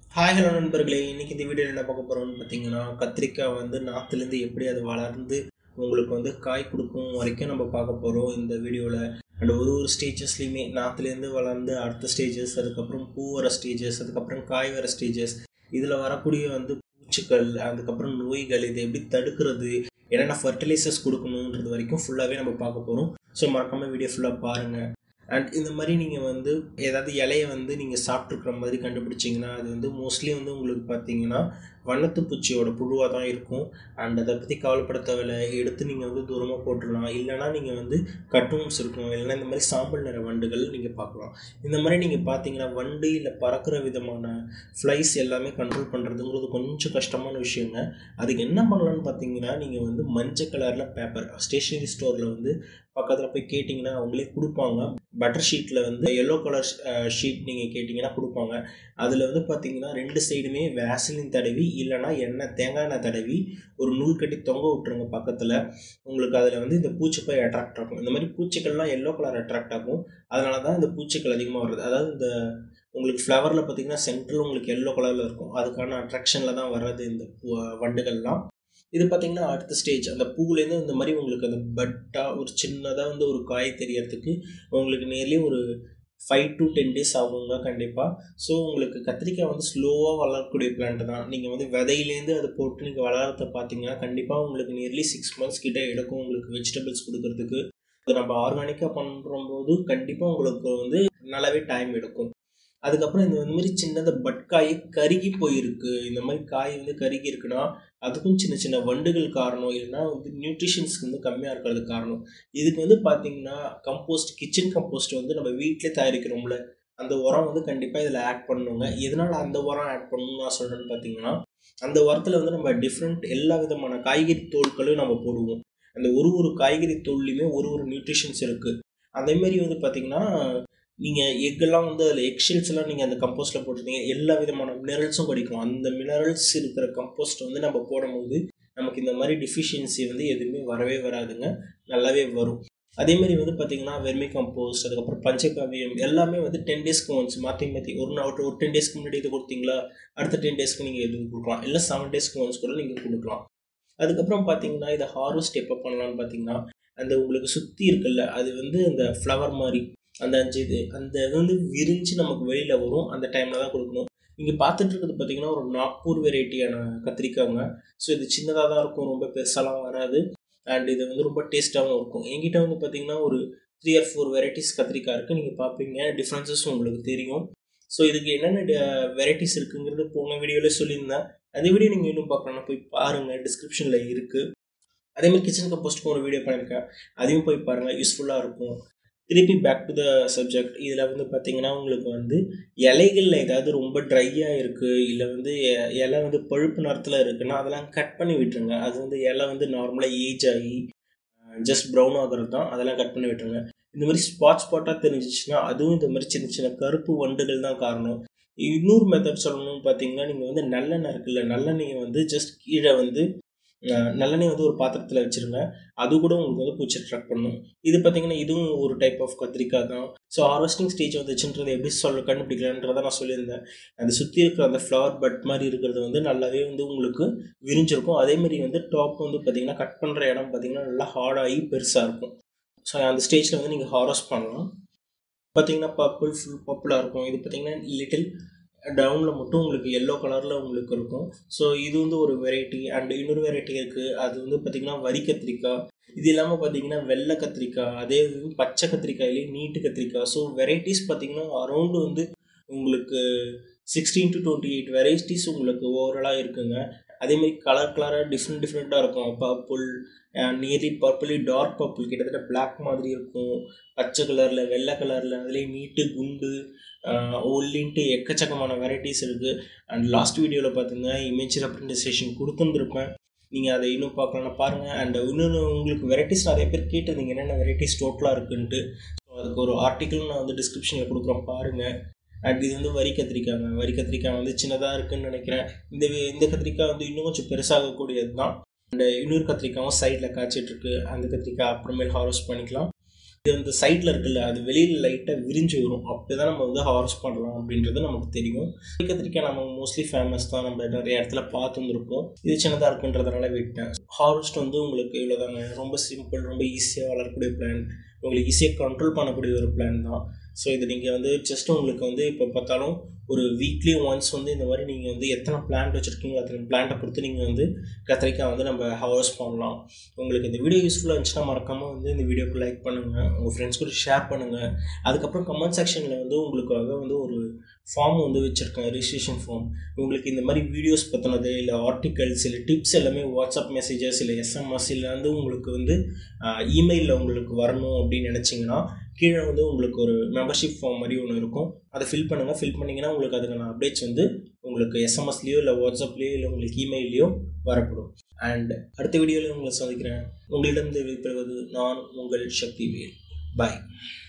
hi hello நண்பர்களே இன்றைக்கி இந்த வீடியோவில் என்ன பார்க்க போகிறோம்னு பார்த்தீங்கன்னா கத்திரிக்காய் வந்து நாற்றுலேருந்து எப்படி அது வளர்ந்து உங்களுக்கு வந்து காய் கொடுக்கும் வரைக்கும் நம்ம பார்க்க போகிறோம் இந்த வீடியோவில் அண்ட் ஒரு ஒரு ஸ்டேஜஸ்லையுமே நாற்றுலேருந்து வளர்ந்து அடுத்த ஸ்டேஜஸ் அதுக்கப்புறம் பூ வர ஸ்டேஜஸ் அதுக்கப்புறம் காய் வர ஸ்டேஜஸ் இதில் வரக்கூடிய வந்து பூச்சிகள் அதுக்கப்புறம் நோய்கள் இதை எப்படி தடுக்கிறது என்னென்ன ஃபர்டிலைசர்ஸ் கொடுக்கணுன்றது வரைக்கும் ஃபுல்லாகவே நம்ம பார்க்க போகிறோம் ஸோ மறக்காமல் வீடியோ ஃபுல்லாக பாருங்கள் அண்ட் இந்த மாதிரி நீங்கள் வந்து ஏதாவது இலையை வந்து நீங்கள் சாப்பிட்ருக்குற மாதிரி கண்டுபிடிச்சிங்கன்னா அது வந்து மோஸ்ட்லி வந்து உங்களுக்கு பார்த்தீங்கன்னா வண்ணத்து பூச்சியோட புழுவாக தான் இருக்கும் அண்ட் அதை பற்றி கவலைப்பட தேவையில்ல எடுத்து நீங்கள் வந்து தூரமாக போட்டுடலாம் இல்லைனா நீங்கள் வந்து கட்டூன்ஸ் இருக்கும் இல்லைனா இந்த மாதிரி சாம்பல் நிற வண்டுகள் நீங்கள் பார்க்கலாம் இந்த மாதிரி நீங்கள் பார்த்தீங்கன்னா வண்டு இல்லை பறக்கிற விதமான ஃப்ளைஸ் எல்லாமே கண்ட்ரோல் பண்ணுறதுங்கிறது கொஞ்சம் கஷ்டமான விஷயங்க அதுக்கு என்ன பண்ணலான்னு பார்த்தீங்கன்னா நீங்கள் வந்து மஞ்சள் கலரில் பேப்பர் ஸ்டேஷனரி ஸ்டோரில் வந்து பக்கத்தில் போய் கேட்டிங்கன்னா அவங்களே கொடுப்பாங்க பட்டர் ஷீட்டில் வந்து எல்லோ கலர் ஷீட் நீங்கள் கேட்டிங்கன்னா கொடுப்பாங்க அதில் வந்து பார்த்தீங்கன்னா ரெண்டு சைடுமே வேசலின் தடவி இல்லைனா எண்ணெய் தேங்காய் எண்ணெய் தடவி ஒரு நூல் கட்டி தொங்க விட்டுருங்க பக்கத்தில் உங்களுக்கு அதில் வந்து இந்த பூச்சி போய் அட்ராக்ட் ஆகும் இந்த மாதிரி பூச்சிகள்லாம் எல்லோ கலர் அட்ராக்ட் ஆகும் அதனால தான் இந்த பூச்சிகள் அதிகமாக வருது அதாவது இந்த உங்களுக்கு ஃப்ளவரில் பார்த்தீங்கன்னா சென்ட்ரல் உங்களுக்கு எல்லோ கலரில் இருக்கும் அதுக்கான அட்ராக்ஷனில் தான் வர்றது இந்த வண்டுகள்லாம் இது பார்த்தீங்கன்னா அடுத்த ஸ்டேஜ் அந்த பூவுலேருந்து இந்த மாதிரி உங்களுக்கு அந்த பட்டாக ஒரு சின்னதாக வந்து ஒரு காய் தெரியறதுக்கு உங்களுக்கு நேர்லி ஒரு ஃபைவ் டு டென் டேஸ் ஆகுங்க கண்டிப்பாக ஸோ உங்களுக்கு கத்திரிக்காய் வந்து ஸ்லோவாக வளரக்கூடிய பிளான்ட் தான் நீங்கள் வந்து விதையிலேருந்து அதை போட்டு நீங்கள் வளரத்தை பார்த்தீங்கன்னா கண்டிப்பாக உங்களுக்கு நியர்லி சிக்ஸ் மந்த்ஸ் கிட்டே எடுக்கும் உங்களுக்கு வெஜிடபிள்ஸ் கொடுக்கறதுக்கு அது நம்ம ஆர்கானிக்காக பண்ணும்போது கண்டிப்பாக உங்களுக்கு வந்து நல்லாவே டைம் எடுக்கும் அதுக்கப்புறம் இந்த மாதிரி சின்னதாக பட்காய் கருகி போயிருக்கு இந்த மாதிரி காய் வந்து கருகி இருக்குன்னா அதுக்கும் சின்ன சின்ன வண்டுகள் காரணம் இல்லைன்னா வந்து நியூட்ரிஷன்ஸ்க்கு வந்து கம்மியாக இருக்கிறது காரணம் இதுக்கு வந்து பார்த்தீங்கன்னா கம்போஸ்ட் கிச்சன் கம்போஸ்ட் வந்து நம்ம வீட்டிலே தயாரிக்கிறோம்ல அந்த உரம் வந்து கண்டிப்பாக இதில் ஆட் பண்ணுங்க எதனால் அந்த உரம் ஆட் பண்ணணும்னு நான் சொல்கிறேன்னு பார்த்தீங்கன்னா அந்த உரத்தில் வந்து நம்ம டிஃப்ரெண்ட் எல்லா விதமான காய்கறி தோல்களையும் நம்ம போடுவோம் அந்த ஒரு ஒரு காய்கறி தோல்லையுமே ஒரு ஒரு நியூட்ரிஷன்ஸ் இருக்குது அதேமாரி வந்து பார்த்திங்கன்னா நீங்கள் எக்கெல்லாம் வந்து அதில் எக்ஷெல்ஸ் எல்லாம் நீங்கள் அந்த கம்போஸ்ட்டில் போட்டிருந்தீங்க எல்லா விதமான மினரல்ஸும் கிடைக்கும் அந்த மினரல்ஸ் இருக்கிற கம்போஸ்ட் வந்து நம்ம போடும்போது நமக்கு இந்த மாதிரி டிஃபிஷியன்சி வந்து எதுவுமே வரவே வராதுங்க நல்லாவே வரும் அதேமாரி வந்து பார்த்திங்கன்னா வெர்மி கம்போஸ்ட் அதுக்கப்புறம் பஞ்சகாவியம் எல்லாமே வந்து டென் டேஸ்க்கு ஒன்ஸ் மாற்றி மாற்றி ஒரு நாள் ஒரு டென் டேஸ்க்கு முன்னாடி இது கொடுத்தீங்களா அடுத்த டென் டேஸ்க்கு நீங்கள் இது கொடுக்கலாம் இல்லை செவன் டேஸ்க்கு ஒன்ஸ் கூட நீங்கள் கொடுக்கலாம் அதுக்கப்புறம் பார்த்தீங்கன்னா இதை ஹார்வெஸ்ட் எப்போ பண்ணலான்னு பார்த்தீங்கன்னா அந்த உங்களுக்கு சுற்றி இருக்குல்ல அது வந்து அந்த ஃப்ளவர் மாதிரி அந்த அஞ்சு இது அந்த இது வந்து விரிஞ்சு நமக்கு வெளியில் வரும் அந்த டைமில் தான் கொடுக்கணும் இங்கே பார்த்துட்டு இருக்கிறது பார்த்தீங்கன்னா ஒரு நாக்பூர் வெரைட்டியான கத்திரிக்காங்க ஸோ இது சின்னதாக தான் இருக்கும் ரொம்ப பெருசாலாம் வராது அண்ட் இது வந்து ரொம்ப டேஸ்ட்டாகவும் இருக்கும் எங்கிட்ட வந்து பார்த்தீங்கன்னா ஒரு த்ரீ ஆர் ஃபோர் வெரைட்டிஸ் கத்திரிக்காய் இருக்குது நீங்கள் பார்ப்பீங்க டிஃப்ரென்சஸ் உங்களுக்கு தெரியும் ஸோ இதுக்கு என்னென்ன வெரைட்டிஸ் இருக்குங்கிறது போன வீடியோவில் சொல்லியிருந்தேன் அந்த வீடியோ நீங்கள் இன்னும் பார்க்கணும்னா போய் பாருங்கள் டிஸ்கிரிப்ஷனில் இருக்குது அதேமாதிரி கிச்சன் கம்போஸ்ட்டுக்கு ஒரு வீடியோ பண்ணியிருக்கேன் அதையும் போய் பாருங்கள் யூஸ்ஃபுல்லாக இருக்கும் திருப்பி பேக் டு த சப்ஜெக்ட் இதில் வந்து பார்த்தீங்கன்னா உங்களுக்கு வந்து இலைகளில் ஏதாவது ரொம்ப ட்ரையாக இருக்குது இல்லை வந்து இலை வந்து பழுப்பு நிறத்தில் இருக்குன்னா அதெல்லாம் கட் பண்ணி விட்டுருங்க அது வந்து இலை வந்து நார்மலாக ஏஜ் ஆகி ஜஸ்ட் ப்ரௌன் ஆகிறது தான் அதெல்லாம் கட் பண்ணி விட்டுருங்க இந்த மாதிரி ஸ்பாட் ஸ்பாட்டாக தெரிஞ்சிச்சுன்னா அதுவும் இந்த மாதிரி சின்ன சின்ன கருப்பு வண்டுகள் தான் காரணம் இன்னொரு மெத்தட் சொல்லணும்னு பார்த்தீங்கன்னா நீங்கள் வந்து நல்லெண்ணெய் இருக்குல்ல நல்லெண்ணெயை வந்து ஜஸ்ட் கீழே வந்து நல்லெண்ணெய் வந்து ஒரு பாத்திரத்தில் வச்சுருங்க அது கூட உங்களுக்கு வந்து பூச்சி அட்ராக்ட் பண்ணும் இது பார்த்தீங்கன்னா இதுவும் ஒரு டைப் ஆஃப் கத்திரிக்காய் தான் ஸோ ஹார்வெஸ்டிங் ஸ்டேஜ் வந்துச்சுன்றது எப்படி சொல்ல கண்டுபிடிக்கலான்றதை நான் சொல்லியிருந்தேன் அந்த சுற்றி இருக்கிற அந்த ஃப்ளவர் பட் மாதிரி இருக்கிறது வந்து நல்லாவே வந்து உங்களுக்கு விரிஞ்சிருக்கும் அதேமாதிரி வந்து டாப் வந்து பார்த்தீங்கன்னா கட் பண்ணுற இடம் பார்த்தீங்கன்னா நல்லா ஹார்டாகி பெருசாக இருக்கும் ஸோ அந்த ஸ்டேஜில் வந்து நீங்கள் ஹார்வெஸ்ட் பண்ணலாம் பார்த்தீங்கன்னா பர்பிள் ஃபுல் பர்பிளாக இருக்கும் இது பார்த்தீங்கன்னா லிட்டில் டவுனில் மட்டும் உங்களுக்கு எல்லோ கலரில் உங்களுக்கு இருக்கும் ஸோ இது வந்து ஒரு வெரைட்டி அண்ட் இன்னொரு வெரைட்டி இருக்குது அது வந்து பார்த்திங்கன்னா வரி கத்திரிக்காய் இது இல்லாமல் பார்த்தீங்கன்னா வெள்ளை கத்திரிக்காய் அதே இது பச்சை கத்திரிக்காயிலே நீட்டு கத்திரிக்காய் ஸோ வெரைட்டிஸ் பார்த்திங்கன்னா அரௌண்டு வந்து உங்களுக்கு sixteen to twenty eight varieties உங்களுக்கு ஓவராலாக இருக்குங்க அதேமாதிரி கலர் கலராக டிஃப்ரெண்ட் டிஃப்ரெண்ட்டாக இருக்கும் பர்பிள் நியர்லி பர்பிளி டார்க் பர்பிள் கிட்டத்தட்ட பிளாக் மாதிரி இருக்கும் பச்சை கலரில் வெள்ளை கலரில் அதுலேயே நீட்டு குண்டு ஒல்லின்ட்டு எக்கச்சக்கமான வெரைட்டிஸ் இருக்குது அண்ட் லாஸ்ட் வீடியோவில் பார்த்துங்க இமேஜ் ரெப்ரஸன்டேஷன் கொடுத்துருந்துருப்பேன் நீங்கள் அதை இன்னும் பார்க்கலன்னா பாருங்கள் அண்ட் இன்னொன்று உங்களுக்கு வெரைட்டிஸ் நிறைய பேர் கேட்டிருந்தீங்க என்னென்ன வெரைட்டிஸ் டோட்டலாக இருக்குன்ட்டு ஸோ அதுக்கு ஒரு ஆர்டிக்கிள் நான் வந்து டிஸ்கிரிப்ஷனில் கொடுக்குறோம் பாருங்கள் அண்ட் இது வந்து வரி கத்திரிக்காய்ங்க வரி கத்திரிக்காய் வந்து சின்னதாக இருக்குதுன்னு நினைக்கிறேன் இந்த இந்த கத்திரிக்காய் வந்து இன்னும் கொஞ்சம் பெருசாகக்கூடியது தான் அண்ட் இன்னொரு கத்திரிக்காயும் சைடில் காய்ச்சிட்ருக்கு அந்த கத்திரிக்காய் அப்புறமேல் ஹார்வெஸ்ட் பண்ணிக்கலாம் இது வந்து சைட்டில் இருக்குல்ல அது வெளியில் லைட்டாக விரிஞ்சு வரும் அப்படி தான் நம்ம வந்து ஹார்வெஸ்ட் பண்ணலாம் அப்படின்றது நமக்கு தெரியும் கத்திரிக்காய் நம்ம மோஸ்ட்லி ஃபேமஸ் தான் நம்ம நிறைய இடத்துல பார்த்து வந்துருப்போம் இது சின்னதாக இருக்குன்றதுனால விட்டேன் ஹார்வெஸ்ட் வந்து உங்களுக்கு இவ்வளோதாங்க ரொம்ப சிம்பிள் ரொம்ப ஈஸியாக வளரக்கூடிய பிளான் உங்களுக்கு ஈஸியாக கண்ட்ரோல் பண்ணக்கூடிய ஒரு பிளான் தான் ஸோ இது நீங்கள் வந்து ஜஸ்ட் உங்களுக்கு வந்து இப்போ பார்த்தாலும் ஒரு வீக்லி ஒன்ஸ் வந்து இந்த மாதிரி நீங்கள் வந்து எத்தனை பிளான்ட் வச்சுருக்கீங்களோ அத்தனை பிளான்ட்டை பொறுத்து நீங்கள் வந்து கத்திரிக்காய் வந்து நம்ம ஹவர்ஸ் பண்ணலாம் உங்களுக்கு இந்த வீடியோ யூஸ்ஃபுல்லாக இருந்துச்சுன்னா மறக்காமல் வந்து இந்த வீடியோக்கு லைக் பண்ணுங்கள் உங்கள் ஃப்ரெண்ட்ஸ் கூட ஷேர் பண்ணுங்கள் அதுக்கப்புறம் கமெண்ட் செக்ஷனில் வந்து உங்களுக்காக வந்து ஒரு ஃபார்ம் வந்து வச்சுருக்கேன் ரிஜிஸ்ட்ரேஷன் ஃபார்ம் உங்களுக்கு இந்த மாதிரி வீடியோஸ் பற்றினது இல்லை ஆர்டிகல்ஸ் இல்லை டிப்ஸ் எல்லாமே வாட்ஸ்அப் மெசேஜஸ் இல்லை எஸ்எம்எஸ் இல்லை வந்து உங்களுக்கு வந்து இமெயிலில் உங்களுக்கு வரணும் அப்படின்னு நினச்சிங்கன்னா கீழே வந்து உங்களுக்கு ஒரு மெம்பர்ஷிப் ஃபார்ம் மாதிரி ஒன்று இருக்கும் அதை ஃபில் பண்ணுங்கள் ஃபில் பண்ணிங்கன்னா உங்களுக்கு அதுக்கான அப்டேட்ஸ் வந்து உங்களுக்கு எஸ்எம்எஸ்லேயோ இல்லை வாட்ஸ்அப்லேயோ இல்லை உங்களுக்கு இமெயிலையோ வரப்படும் அண்ட் அடுத்த வீடியோவில் உங்களை சந்திக்கிறேன் உங்களிடம் விடைபெறுவது நான் உங்கள் சக்தி வேல் பாய்